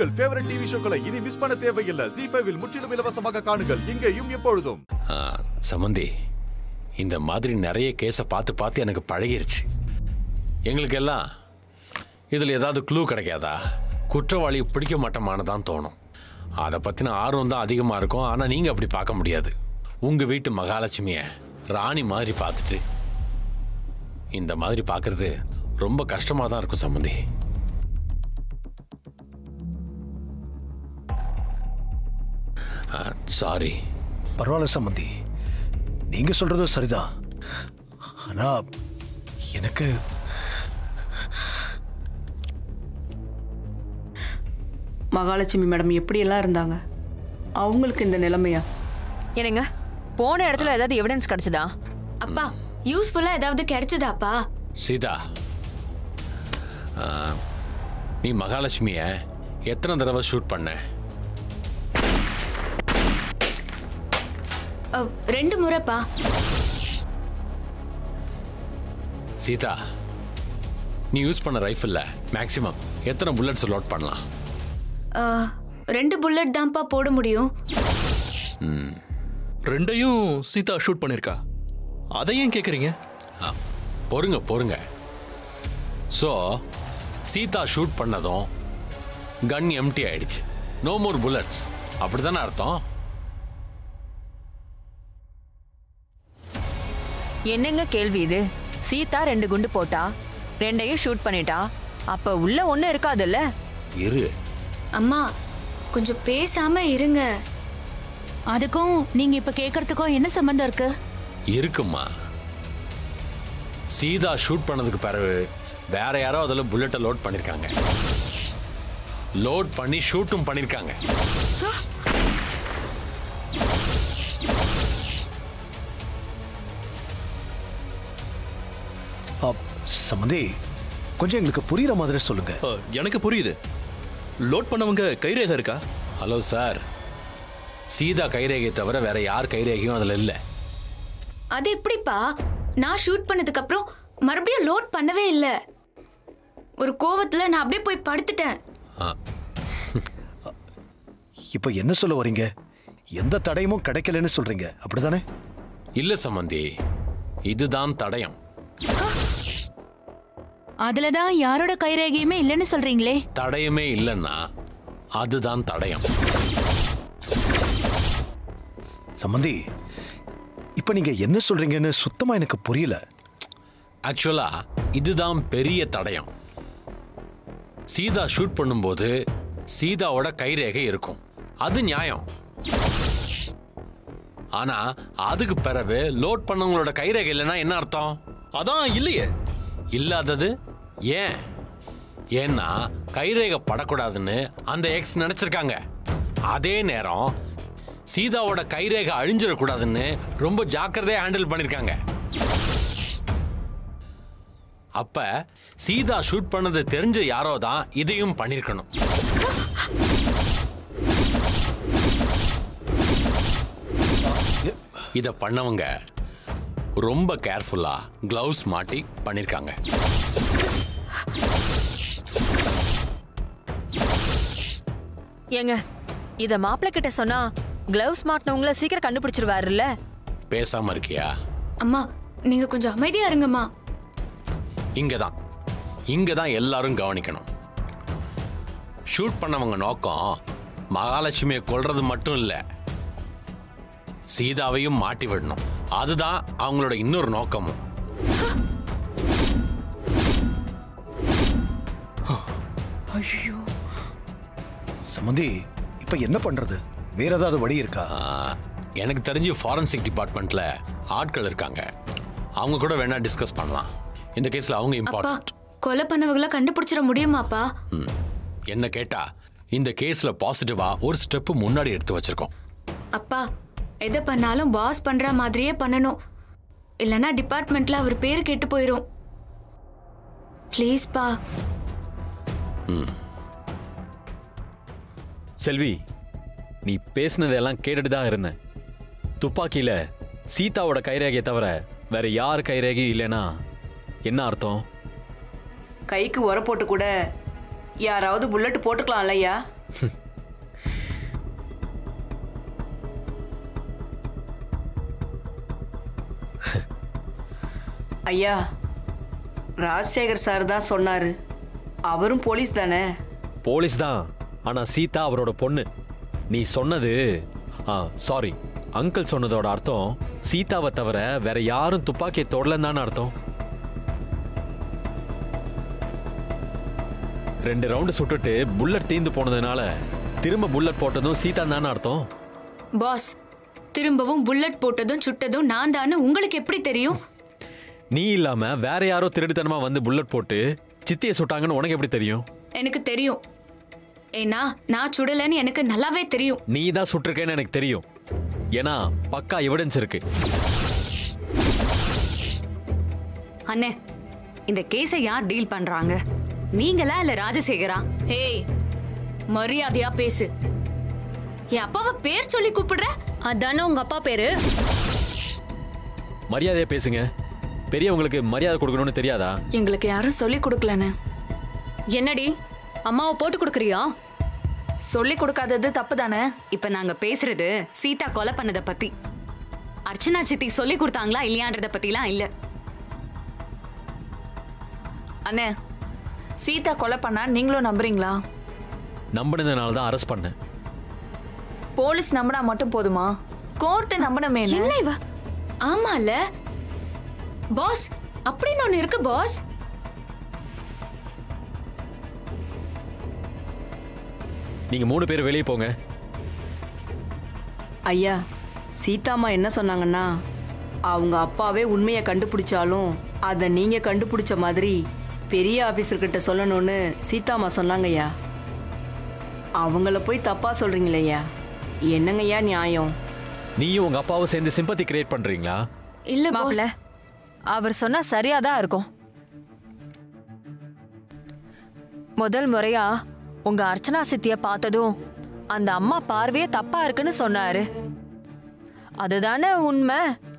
உங்கள் favourite TV ஷோக்களை இனி miss பண்ண தேவையில்லை ஜி ஃபைவில் முற்றிலும் இலவசமாக காணுங்கள் இங்கேயும் எப்பொழுதும் ஆ, சமந்தி இந்த மாதிரி நிறைய கேஸை பார்த்து பார்த்து எனக்கு பழகிருச்சு எங்களுக்கு எல்லாம் இதில் ஏதாவது க்ளூ கிடைக்காதா குற்றவாளி பிடிக்க மாட்டோமானதான் தோணும் அதை பற்றின ஆர்வம் தான் அதிகமாக இருக்கும் ஆனால் நீங்கள் அப்படி பார்க்க முடியாது உங்கள் வீட்டு மகாலட்சுமியை ராணி மாதிரி பார்த்துட்டு இந்த மாதிரி பார்க்கறது ரொம்ப கஷ்டமாக தான் இருக்கும் சம்மந்தி சாரி பரவாயில்ல சம்பந்தி நீங்க சொல்றதும் சரிதான் ஆனா எனக்கு மகாலட்சுமி மேடம் எப்படியெல்லாம் இருந்தாங்க அவங்களுக்கு இந்த நிலைமையா என்னங்க போன இடத்துல ஏதாவது எவிடன்ஸ் கிடைச்சதா அப்பா யூஸ்ஃபுல்லா ஏதாவது கிடைச்சதாப்பா சீதா ஆ, நீ மகாலட்சுமிய எத்தனை தடவை ஷூட் பண்ண அஹ், ரெண்டு முறைப்பா சீதா நீ யூஸ் பண்ண ரைஃபிள்ல மேக்ஸிமம் எத்தனை புல்லட்ஸ் லோட் பண்ணலாம் அஹ், ரெண்டு புல்லட் தான்ப்பா போட முடியும் ரெண்டையும் சீதா ஷூட் பண்ணிருக்கா அதை ஏன் கேக்குறீங்க ஆ, பொறுங்க பொறுங்க ஸோ சீதா ஷூட் பண்ணதும் கன் எம்டி ஆயிடுச்சு நோ மோர் புல்லட்ஸ் அப்படிதானே அர்த்தம் என்னங்க கேள்வி இது சீதா ரெண்டு குண்டு போட்டா ரெண்டையும் ஷூட் பண்ணிட்டா அப்ப உள்ள ஒண்ணு இருக்காதுல்ல இரு அம்மா கொஞ்சம் பேசாம இருங்க அதுக்கும் நீங்க இப்ப கேக்குறதுக்கும் என்ன சம்பந்தம் இருக்கு இருக்குமா சீதா ஷூட் பண்ணதுக்கு பிறகு வேற யாரோ அதில் புல்லட்டை லோட் பண்ணிருக்காங்க லோட் பண்ணி ஷூட்டும் பண்ணிருக்காங்க அப், சம்பந்தி கொஞ்சம் எங்களுக்கு புரியுற மாதிரி சொல்லுங்க அஹ், எனக்கு புரியுது லோட் பண்ணவங்க கைரேகை இருக்கா ஹலோ சார் சீதா கைரேகையை தவிர வேற யார் கைரேகையும் அதில் இல்லை அது எப்படிப்பா நான் ஷூட் பண்ணதுக்கு அப்புறம் மறுபடியும் லோட் பண்ணவே இல்ல ஒரு கோவத்துல நான் அப்படியே போய் படுத்துட்டேன் இப்ப என்ன சொல்ல வரீங்க எந்த தடயமும் கிடைக்கலன்னு சொல்றீங்க அப்படிதானே இல்லை சம்மந்தி இதுதான் தடயம் அதுலதான் யாரோட கைரேகையுமே இல்லைன்னு சொல்றீங்களே தடயமே இல்லைன்னா அதுதான் தடயம் சம்பந்தி இப்ப நீங்க என்ன சொல்றீங்கன்னு சுத்தமா எனக்கு புரியல ஆக்சுவலா இதுதான் பெரிய தடயம் சீதா ஷூட் பண்ணும்போது சீதாவோட கைரேகை இருக்கும் அது நியாயம் ஆனா அதுக்கு பிறகு லோட் பண்ணவங்களோட கைரேகை இல்லைன்னா என்ன அர்த்தம் அதான் இல்லையே இல்லாதது ஏன் ஏன்னா கைரேகை படக்கூடாதுன்னு அந்த எக்ஸ் நினைச்சிருக்காங்க அதே நேரம் சீதாவோட கைரேகை அழிஞ்சிடக்கூடாதுன்னு ரொம்ப ஜாக்கிரதையா ஹேண்டில் பண்ணிருக்காங்க அப்ப சீதா ஷூட் பண்ணது தெரிஞ்ச யாரோ தான் இதையும் பண்ணிருக்கணும் இத பண்ணவங்க ரொம்ப கேர்ஃபுல்லா கிளவுஸ் மாட்டி பண்ணிருக்காங்க ஏங்க இத மாப்பிள்ளை கிட்ட சொன்னா கிளவுஸ் மாட்டினவங்கள சீக்கிரம் கண்டுபிடிச்சிருவாருல்ல பேசாம இருக்கியா அம்மா நீங்க கொஞ்சம் அமைதியா இருங்கம்மா இங்கதான் இங்கதான் எல்லாரும் கவனிக்கணும் ஷூட் பண்ணவங்க நோக்கம் மகாலட்சுமியை கொல்றது மட்டும் இல்ல சீதாவையும் மாட்டி விடணும் அதுதான் அவங்களோட இன்னொரு நோக்கமும் சம்பந்தி இப்ப என்ன பண்றது வேற ஏதாவது வழி இருக்கா ஆ, எனக்கு தெரிஞ்சு ஃபாரன்சிக் டிபார்ட்மெண்ட்ல ஆட்கள் இருக்காங்க அவங்க கூட வேணா டிஸ்கஸ் பண்ணலாம் இந்த கேஸ்ல அவங்க அப்பா இம்பார்ட்டன்ட் கொலை பண்ணவங்கள கண்டுபிடிச்சிட முடியுமாப்பா என்ன கேட்டா இந்த கேஸ்ல பாசிட்டிவா ஒரு ஸ்டெப் முன்னாடி எடுத்து வச்சிருக்கோம் அப்பா எதை பண்ணாலும் பாஸ் பண்ற மாதிரியே பண்ணணும் இல்லனா டிபார்ட்மெண்ட்ல அவர் பேரு கெட்டு போயிரும் ப்ளீஸ்ப்பா செல்வி நீ பேசினதெல்லாம் கேட்டுட்டு தான் இருந்தேன் துப்பாக்கியில சீதாவோட கைரேகையை தவிர வேற யார் கைரேகையும் இல்லைன்னா என்ன அர்த்தம் கைக்கு உர போட்டு கூட யாராவது புல்லட் போட்டுக்கலாம் இல்லையா ஐயா ராஜசேகர் சார் தான் சொன்னாரு அவரும் போலீஸ் தானே போலீஸ் தான் ஆனா சீதா அவரோட பொண்ணு நீ சொன்னது ஆ சாரி அங்கிள் சொன்னதோட அர்த்தம் சீதாவை தவிர வேற யாரும் துப்பாக்கியை தொடலன்னு அர்த்தம் ரெண்டு ரவுண்டு சுட்டுட்டு புல்லட் தீந்து போனதுனால திரும்ப புல்லட் போட்டதும் சீதா தானே அர்த்தம் பாஸ் திரும்பவும் புல்லட் போட்டதும் சுட்டதும் நான் தானே உங்களுக்கு எப்படி தெரியும் நீ இல்லாம வேற யாரோ திருடுத்தனமா வந்து புல்லட் போட்டு சித்தியை சுட்டாங்கன்னு உனக்கு எப்படி தெரியும் எனக்கு தெரியும் ஏன்னா நான் சுடலைன்னு எனக்கு நல்லாவே தெரியும் நீ தான் சுட்டிருக்கேன்னு எனக்கு தெரியும் ஏன்னா பக்கா எவிடன்ஸ் இருக்கு அண்ணே இந்த கேஸை யார் டீல் பண்றாங்க நீங்களா இல்ல ராஜசேகரா ஹேய் மரியாதையா பேசு என் அப்பாவை பேர் சொல்லி கூப்பிடுற அதானே உங்க அப்பா பேரு மரியாதையா பேசுங்க பெரியவங்களுக்கு மரியாதை கொடுக்கணும்னு தெரியாதா எங்களுக்கு யாரும் சொல்லி கொடுக்கலன்னு என்னடி அம்மாவை போட்டு கொடுக்குறியா சொல்லி கொடுக்காதது தப்பு தானே இப்ப நாங்க பேசுறது சீதா கொலை பண்ணத பத்தி அர்ச்சனா சித்தி சொல்லி கொடுத்தாங்களா இல்லையான்றத பத்திலாம் இல்ல அண்ணே சீதா கொலை பண்ணா நீங்களும் நம்புறீங்களா நம்பினதுனால தான் அரெஸ்ட் பண்ணேன் போலீஸ் நம்பினா மட்டும் போதுமா கோர்ட் நம்பணுமே என்ன இவ ஆமால பாஸ் அப்படின்னு ஒண்ணு இருக்கு பாஸ் நீங்க மூணு பேர் வெளியே போங்க ஐயா சீதாம்மா என்ன சொன்னாங்கன்னா அவங்க அப்பாவே உண்மையை கண்டுபிடிச்சாலும் அதை நீங்க கண்டுபிடிச்ச மாதிரி பெரிய ஆபீசர்கிட்ட சொல்லணும்னு சீதாம்மா சொன்னாங்கய்யா அவங்கள போய் தப்பா சொல்றீங்களேய்யா என்னங்கய்யா நியாயம் நீயும் உங்க அப்பாவும் சேர்ந்து சிம்பத்தி கிரியேட் பண்றீங்களா இல்ல பாஸ் மாப்பிள அவர் சொன்னா சரியாதான் இருக்கும் முதல் முறையா உங்க அர்ச்சனா சித்திய பார்த்ததும் அந்த அம்மா பார்வையே தப்பா இருக்குன்னு சொன்னாரு அதுதானே உண்மை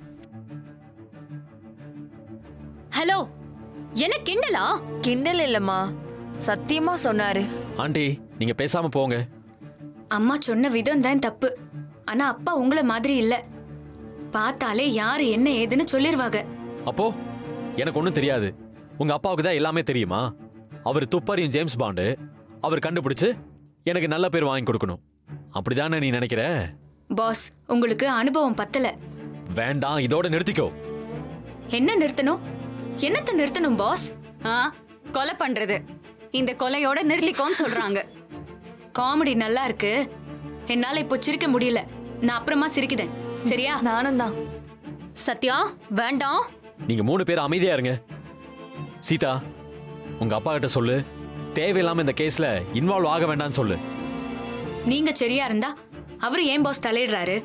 ஹலோ என்ன கிண்டலா கிண்டல் இல்லம்மா சத்தியமா சொன்னாரு ஆண்டி நீங்க பேசாம போங்க அம்மா சொன்ன விதம் தான் தப்பு ஆனா அப்பா உங்களை மாதிரி இல்ல பார்த்தாலே யாரு என்ன ஏதுன்னு சொல்லிருவாங்க அப்போ எனக்கு ஒன்றும் தெரியாது உங்க அப்பாவுக்கு தான் எல்லாமே தெரியுமா அவர் துப்பாரியும் ஜேம்ஸ் பாண்டு அவர் கண்டுபிடிச்சு எனக்கு நல்ல பேர் வாங்கி கொடுக்கணும் அப்படிதானே நீ நினைக்கிற பாஸ் உங்களுக்கு அனுபவம் பத்தல வேண்டாம் இதோட நிறுத்திக்கோ என்ன நிறுத்தணும் என்னத்த நிறுத்தணும் பாஸ் ஆ கொலை பண்றது இந்த கொலையோட நிறுத்திக்கோன்னு சொல்றாங்க காமெடி நல்லா இருக்கு என்னால இப்போ சிரிக்க முடியல நான் அப்புறமா சிரிக்குதேன் சரியா நானும் தான் சத்யா வேண்டாம் நீங்க மூணு பேர் அமைதியா இருங்க சீதா உங்க அப்பா கிட்ட சொல்லு தேவையில்லாம இந்த கேஸ்ல இன்வால்வ் ஆக வேண்டாம்னு சொல்லு நீங்க சரியா இருந்தா அவரு ஏன் பாஸ் தலையிடுறாரு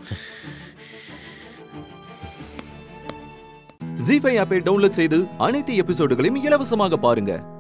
ஜி ஃபைவ் ஆப்பை டவுன்லோட் செய்து அனைத்து எபிசோடுகளையும் இலவசமாக பாருங்க